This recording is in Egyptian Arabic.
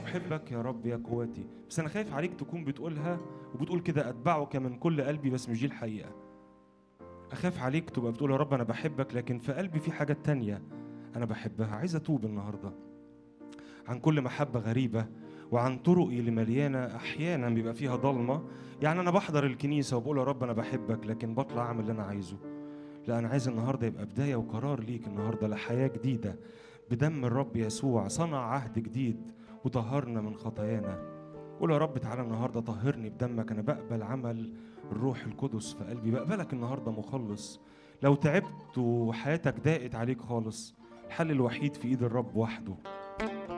احبك يا رب يا قوتي بس انا خايف عليك تكون بتقولها وبتقول كده اتبعك من كل قلبي بس مش دي الحقيقه اخاف عليك تبقى بتقول يا رب انا بحبك لكن في قلبي في حاجات تانية انا بحبها عايز اتوب النهارده عن كل محبه غريبه وعن طرقي اللي مليانه احيانا بيبقى فيها ضلمه يعني انا بحضر الكنيسه وبقول يا رب انا بحبك لكن بطلع اعمل اللي انا عايزه لا انا عايز النهارده يبقى بدايه وقرار ليك النهارده لحياه جديده بدم الرب يسوع صنع عهد جديد وطهرنا من خطايانا قول يا رب تعالى النهارده طهرني بدمك انا بقبل عمل الروح القدس في قلبي بقبلك النهارده مخلص لو تعبت وحياتك ضاقت عليك خالص الحل الوحيد في ايد الرب وحده